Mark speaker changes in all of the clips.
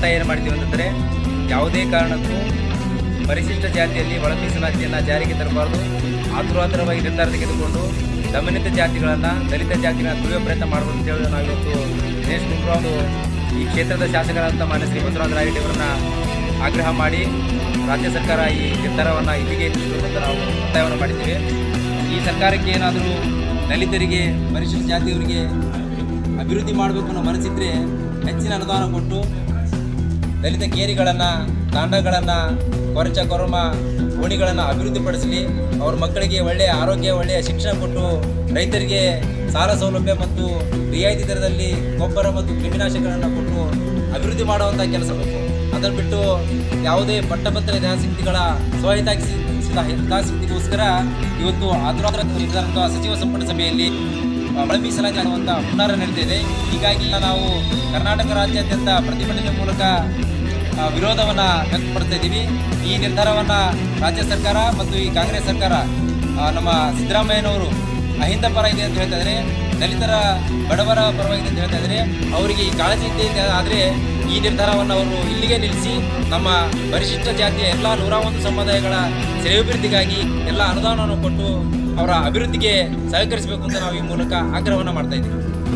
Speaker 1: ಒತ್ತಾಯ ಏನು ಮಾಡ್ತೀವಿ ಅಂತಂದರೆ ಯಾವುದೇ ಕಾರಣಕ್ಕೂ ಪರಿಶಿಷ್ಟ ಜಾತಿಯಲ್ಲಿ ಒಳ ಮೀಸಲಾತಿಯನ್ನು ಜಾರಿಗೆ ತರಬಾರ್ದು ಆತುರಾತುರವಾಗಿ ನಿರ್ಧಾರ ತೆಗೆದುಕೊಂಡು ದಮನಿತ ಜಾತಿಗಳನ್ನು ದಲಿತ ಜಾತಿಗಳನ್ನ ತುಳಿಯೋ ಪ್ರಯತ್ನ ಮಾಡಬಹುದು ಅಂತ ಹೇಳಿ ನಾವಿವತ್ತು ದಿನೇಶ್ ಗುಂಡೂರಾವ್ ಈ ಕ್ಷೇತ್ರದ ಶಾಸಕರಾದಂಥ ಮಾನ್ಯ ಶ್ರೀ ಬಸವರಾಜ ರಾಯರೆಡ್ಡಿ ಅವರನ್ನ ಆಗ್ರಹ ಮಾಡಿ ರಾಜ್ಯ ಸರ್ಕಾರ ಈ ನಿರ್ಧಾರವನ್ನು ಇಲ್ಲಿಗೆ ನಿಲ್ಲಿಸಬೇಕು ಅಂತ ನಾವು ಒತ್ತಾಯವನ್ನು ಮಾಡಿದ್ದೀವಿ ಈ ಸರ್ಕಾರಕ್ಕೆ ಏನಾದರೂ ದಲಿತರಿಗೆ ಪರಿಶಿಷ್ಟ ಜಾತಿಯವರಿಗೆ ಅಭಿವೃದ್ಧಿ ಮಾಡಬೇಕು ಅನ್ನೋ ಮನಸ್ಸಿದ್ರೆ ಹೆಚ್ಚಿನ ಅನುದಾನ ಕೊಟ್ಟು ದಲಿತ ಕೇರಿಗಳನ್ನು ತಾಂಡಗಳನ್ನು ಕೊರಚ ಕೊರಮ ಓಣಿಗಳನ್ನು ಅಭಿವೃದ್ಧಿಪಡಿಸಲಿ ಅವ್ರ ಮಕ್ಕಳಿಗೆ ಒಳ್ಳೆಯ ಆರೋಗ್ಯ ಒಳ್ಳೆಯ ಶಿಕ್ಷಣ ಕೊಟ್ಟು ರೈತರಿಗೆ ಸಾಲ ಸೌಲಭ್ಯ ಮತ್ತು ರಿಯಾಯಿತಿ ದರದಲ್ಲಿ ಗೊಬ್ಬರ ಮತ್ತು ಕ್ರಿಮಿನಾಶಕಗಳನ್ನು ಕೊಟ್ಟು ಅಭಿವೃದ್ಧಿ ಮಾಡುವಂಥ ಕೆಲಸ ಬೇಕು ಅದನ್ನು ಬಿಟ್ಟು ಯಾವುದೇ ಪಟ್ಟಭದ್ರ ಹಿತಾಸಕ್ತಿಗಳ ಸ್ವಹಿತಾಸಕ್ತಿ ಹಿತಾಸಕ್ತಿಗೋಸ್ಕರ ಇವತ್ತು ಆತುರಾತ್ರ ನಿರ್ಧಾರದ ಸಚಿವ ಸಂಪುಟ ಸಭೆಯಲ್ಲಿ ಒಳ ಮೀಸಲಾತಿ ಅನ್ನುವಂಥ ಹುನ್ನಾರ ನಡೀತಿದೆ ಹೀಗಾಗಿ ನಾವು ಕರ್ನಾಟಕ ರಾಜ್ಯಾದ್ಯಂತ ಪ್ರತಿಭಟನೆ ಮೂಲಕ ಆ, ವಿರೋಧವನ್ನ ವ್ಯಕ್ತಪಡ್ತಾ ಇದ್ದೀವಿ ಈ ನಿರ್ಧಾರವನ್ನ ರಾಜ್ಯ ಸರ್ಕಾರ ಮತ್ತು ಈ ಕಾಂಗ್ರೆಸ್ ಸರ್ಕಾರ ಆ, ನಮ್ಮ ಸಿದ್ದರಾಮಯ್ಯನವರು ಅಹಿಂದ ಪರ ಇದೆ ಅಂತ ಹೇಳ್ತಾ ಇದ್ದಾರೆ ದಲಿತರ ಬಡವರ ಪರವಾಗಿದೆ ಅಂತ ಹೇಳ್ತಾ ಇದ್ದಾರೆ ಅವರಿಗೆ ಈ ಕಾಳಜಿ ಇದೆ ಆದರೆ ಈ ನಿರ್ಧಾರವನ್ನು ಅವರು ಇಲ್ಲಿಗೆ ನಿಲ್ಲಿಸಿ ನಮ್ಮ ಪರಿಶಿಷ್ಟ ಜಾತಿಯ ಎಲ್ಲ ನೂರ ಒಂದು ಸಮುದಾಯಗಳ ಶ್ರೇಯೋಭಿವೃದ್ಧಿಗಾಗಿ ಎಲ್ಲ ಅನುದಾನವನ್ನು ಕೊಟ್ಟು ಅವರ ಅಭಿವೃದ್ಧಿಗೆ ಸಹಕರಿಸಬೇಕು ಅಂತ ನಾವು ಈ ಮೂಲಕ ಆಗ್ರಹವನ್ನು ಮಾಡ್ತಾ ಇದ್ದೀವಿ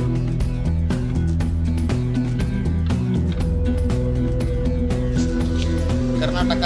Speaker 2: ಕರ್ನಾಟಕ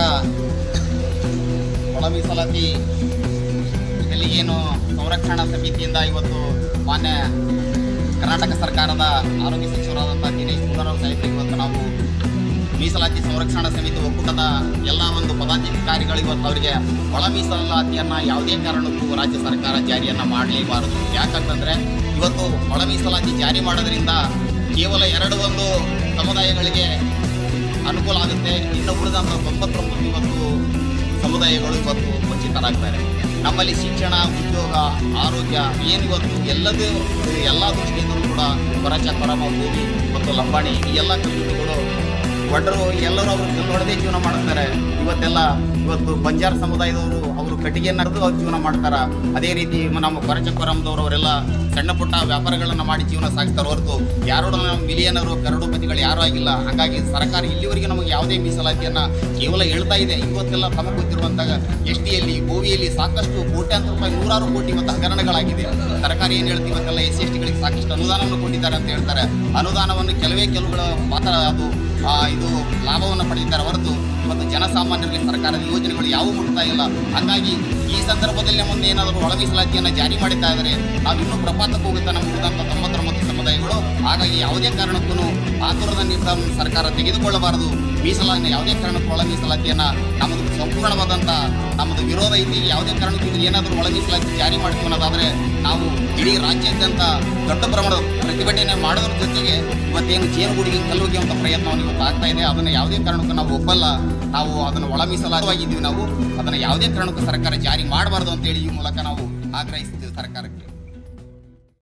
Speaker 2: ಒಳ ಮೀಸಲಾತಿ ಇಲ್ಲಿ ಏನು ಸಂರಕ್ಷಣಾ ಸಮಿತಿಯಿಂದ ಇವತ್ತು ಮಾನ್ಯ ಕರ್ನಾಟಕ ಸರ್ಕಾರದ ಆರೋಗ್ಯ ಸಚಿವರಾದಂಥ ದಿನೇಶ್ ಗುಂಡೂರಾವ್ ಸಾಹೇಬರಿಗೆ ಇವತ್ತು ನಾವು ಮೀಸಲಾತಿ ಸಂರಕ್ಷಣಾ ಸಮಿತಿ ಒಕ್ಕೂಟದ ಎಲ್ಲ ಒಂದು ಪದಾಧಿಕಾರಿಗಳು ಇವತ್ತು ಅವರಿಗೆ ಒಳ ಮೀಸಲಾತಿಯನ್ನು ಯಾವುದೇ ಕಾರಣಕ್ಕೂ ರಾಜ್ಯ ಸರ್ಕಾರ ಜಾರಿಯನ್ನು ಮಾಡಲೇಬಾರದು ಯಾಕಂತಂದರೆ ಇವತ್ತು ಒಳ ಮೀಸಲಾತಿ ಜಾರಿ ಮಾಡೋದ್ರಿಂದ ಕೇವಲ ಎರಡು ಒಂದು ಸಮುದಾಯಗಳಿಗೆ ಅನುಕೂಲ ಆಗುತ್ತೆ ಇನ್ನು ಉಳಿದಂಥ ತೊಂಬತ್ತೊಂಬತ್ತು ಇವತ್ತು ಸಮುದಾಯಗಳು ಇವತ್ತು ವಂಚಿತರಾಗ್ತಾರೆ ನಮ್ಮಲ್ಲಿ ಶಿಕ್ಷಣ ಉದ್ಯೋಗ ಆರೋಗ್ಯ ಏನು ಇವತ್ತು ಎಲ್ಲದೂ ಎಲ್ಲ ದೃಷ್ಟಿಯಿಂದಲೂ ಕೂಡ ಕೊರಚ ಕೊರಮ ಭೂಮಿ ಮತ್ತು ಲಂಬಾಣಿ ಈ ಎಲ್ಲ ಕಮ್ಯುನಿಟಿಗಳು ಒಡ್ಡರು ಎಲ್ಲರೂ ಅವರು ಕಲ್ಲು ಹೊಡೆದೇ ಜೀವನ ಮಾಡ್ತಾರೆ ಇವತ್ತೆಲ್ಲ ಇವತ್ತು ಬಂಜಾರ ಸಮುದಾಯದವರು ಅವರು ಕಟ್ಟಿಗೆಯನ್ನು ಹರಿದು ಅವ್ರು ಜೀವನ ಮಾಡ್ತಾರ ಅದೇ ರೀತಿ ನಮ್ಮ ಕೊರಚ ಕೊರಮದವರು ಅವರೆಲ್ಲ ಸಣ್ಣ ಪುಟ್ಟ ವ್ಯಾಪಾರಗಳನ್ನು ಮಾಡಿ ಜೀವನ ಸಾಗಿಸ್ತಾರೆ ಹೊರತು ಯಾರು ಮಿಲಿಯನರು ಕರಡುಪತಿಗಳು ಯಾರೂ ಆಗಿಲ್ಲ ಹಾಗಾಗಿ ಸರ್ಕಾರ ಇಲ್ಲಿವರೆಗೆ ನಮಗೆ ಯಾವುದೇ ಮೀಸಲಾತಿಯನ್ನು ಕೇವಲ ಹೇಳ್ತಾ ಇದೆ ಇವತ್ತೆಲ್ಲ ತಮಗೆ ಗೊತ್ತಿರುವಂತಹ ಎಸ್ ಟಿಯಲ್ಲಿ ಗೋವಿಯಲ್ಲಿ ಸಾಕಷ್ಟು ಕೋಟ್ಯಾಂತರ ರೂಪಾಯಿ ನೂರಾರು ಕೋಟಿ ಇವತ್ತು ಹಗರಣಗಳಾಗಿದೆ ಸರ್ಕಾರ ಏನು ಹೇಳ್ತೀವಿ ಇವತ್ತೆಲ್ಲ ಎಸ್ ಸಿ ಎಸ್ ಟಿಗಳಿಗೆ ಸಾಕಷ್ಟು ಅನುದಾನವನ್ನು ಕೊಟ್ಟಿದ್ದಾರೆ ಅಂತ ಹೇಳ್ತಾರೆ ಅನುದಾನವನ್ನು ಕೆಲವೇ ಕೆಲವುಗಳ ಮಾತ್ರ ಅದು ಆ, ಇದು ಲಾಭವನ್ನು ಪಡೆದಿದ್ದಾರೆ ಹೊರತು ಇವತ್ತು ಜನಸಾಮಾನ್ಯರಿಗೆ ಸರ್ಕಾರದ ಯೋಜನೆಗಳು ಯಾವುವು ಮುಟ್ತಾ ಇಲ್ಲ ಹಾಗಾಗಿ ಈ ಸಂದರ್ಭದಲ್ಲಿ ಮುಂದೆ ಏನಾದರೂ ಒಳ ಮೀಸಲಾತಿಯನ್ನು ಜಾರಿ ಮಾಡಿದ್ದ ಇದ್ದರೆ ನಾವು ಇನ್ನೂ ಪ್ರಪಾತಕ್ಕೆ ಹೋಗುತ್ತೆ ನಮ್ಮ ಉಳಿದಂಥ ತೊಂಬತ್ತೊಂಬತ್ತು ಸಮುದಾಯಗಳು ಹಾಗಾಗಿ ಯಾವುದೇ ಕಾರಣಕ್ಕೂ ಆತುರದ ನಿರ್ಧಾರವನ್ನು ಸರ್ಕಾರ ತೆಗೆದುಕೊಳ್ಳಬಾರದು ಮೀಸಲಾತಿನ ಯಾವುದೇ ಕಾರಣಕ್ಕೂ ಒಳ ಮೀಸಲಾತಿಯನ್ನು ನಮ್ಮದು ಸಂಪೂರ್ಣವಾದಂಥ ನಮ್ಮದು ವಿರೋಧ ಐತಿ ಯಾವುದೇ ಕಾರಣಕ್ಕೂ ಇದು ಏನಾದರೂ ಒಳ ಮೀಸಲಾತಿ ಜಾರಿ ಮಾಡ್ತೀವಿ ಅನ್ನೋದಾದರೆ ನಾವು ಇಡೀ ರಾಜ್ಯಾದ್ಯಂತ ದೊಡ್ಡ ಪ್ರಮಾಣದ ಪ್ರತಿಭಟನೆ ಮಾಡೋದ್ರ ಜೊತೆಗೆ ಇವತ್ತೇನು ಜೇನುಗೂಡಿಗೆ ಕಲ್ಲು ಒಗೆಯುವಂಥ ಪ್ರಯತ್ನವನ್ನು ಇವತ್ತು ಆಗ್ತಾ ಇದೆ ಅದನ್ನು ಯಾವುದೇ ಕಾರಣಕ್ಕೂ ನಾವು ಒಪ್ಪಲ್ಲ ನಾವು ಅದನ್ನು ಒಳ ಮೀಸಲಾತಿವಾಗಿದ್ದೀವಿ ನಾವು ಅದನ್ನು ಯಾವುದೇ ಕಾರಣಕ್ಕೂ ಸರ್ಕಾರ ಜಾರಿ ಮಾಡಬಾರ್ದು ಅಂತೇಳಿ ಈ ಮೂಲಕ ನಾವು ಆಗ್ರಹಿಸ್ತೀವಿ ಸರ್ಕಾರಕ್ಕೆ